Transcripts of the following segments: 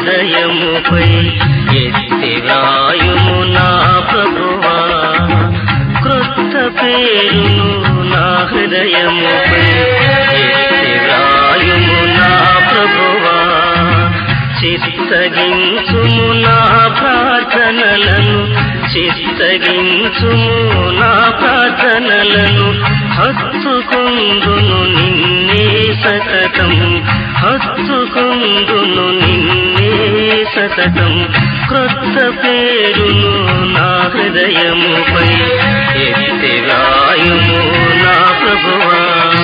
హృదయముపై ఎత్తి వ్రాయుము నా ప్రభువా క్రొత్త పేరును నా హృదయముపై ఎత్తి వ్రాయుము నా ప్రభువా చిత్తగించుము నా ప్రార్థనలను చిత్తగించుము నా ప్రార్థనలను హత్తుకుందును నిన్నే సతతం హత్తుకుందును నిన్నే సతతం క్రొత్త పేరును నా హృదయముపై ఎత్తి రాయుము నా ప్రభువా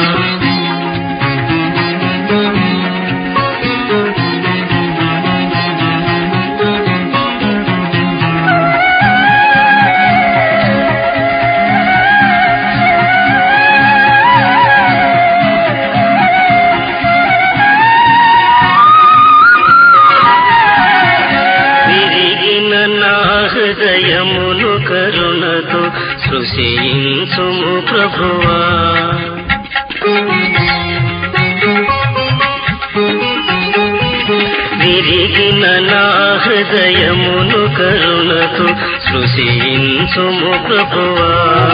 విరిగిన నా హృదయమును కరుణతో సృశించుము ప్రభువా విరిగిన నా హృదయమును కరుణతో సృశించుము ప్రభువా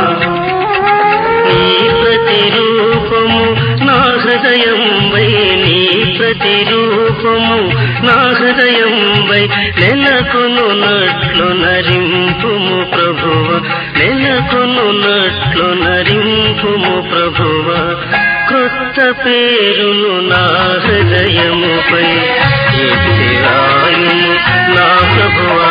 నీ ప్రతిరూపము నా హృదయం వై నీ ప్రతిరూపము నా హృదయం వై నెలకొను నట్లు నరింపుము ప్రభువ నెలకొను నట్లు నరింపుము ప్రభువ కొత్త పేరును నా హృదయముపై ఎత్తిరాయుము నా ప్రభువా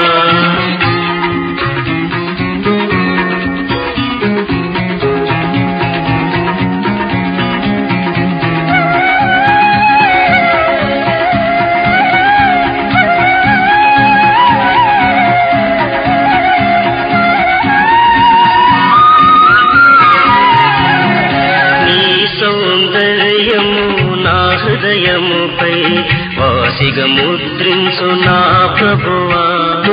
నీ సౌందర్యము నా హృదయముపై వాసిగ ముద్రించు నా ప్రభువా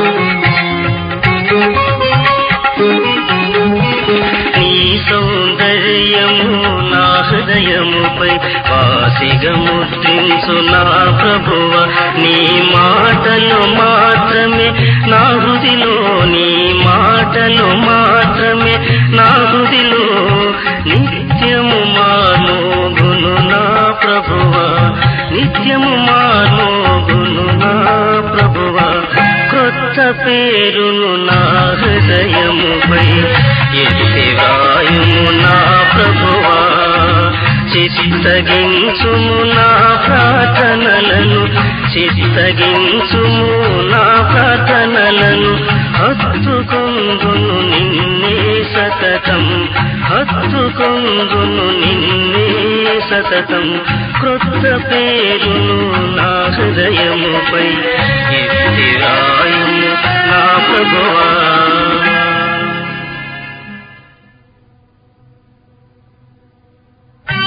నీ సౌందర్యము నా హృదయముపై వాసిగ ముద్రించు నా ప్రభువ నీ మాటలు మాత్రమే నా హృదిలో నీ మాటలు మాత్రమే నా హృదిలో నిత్యము మానోగును నా ప్రభువ నిత్యము మానోగును నా ప్రభువ కొత్త పేరును నా హృదయముపై ఎత్తి వాయుము నా ప్రభువా చిత్తగించుము నా ప్రార్థనలను చిత్తగించుము నా ప్రార్థనలను హత్తుకొందును నిన్నే సతతం హత్తుకొందును నిన్నే సతతం క్రొత్త పేరును నా హృదయముపై ఎత్తి రాయుము నా ప్రభువా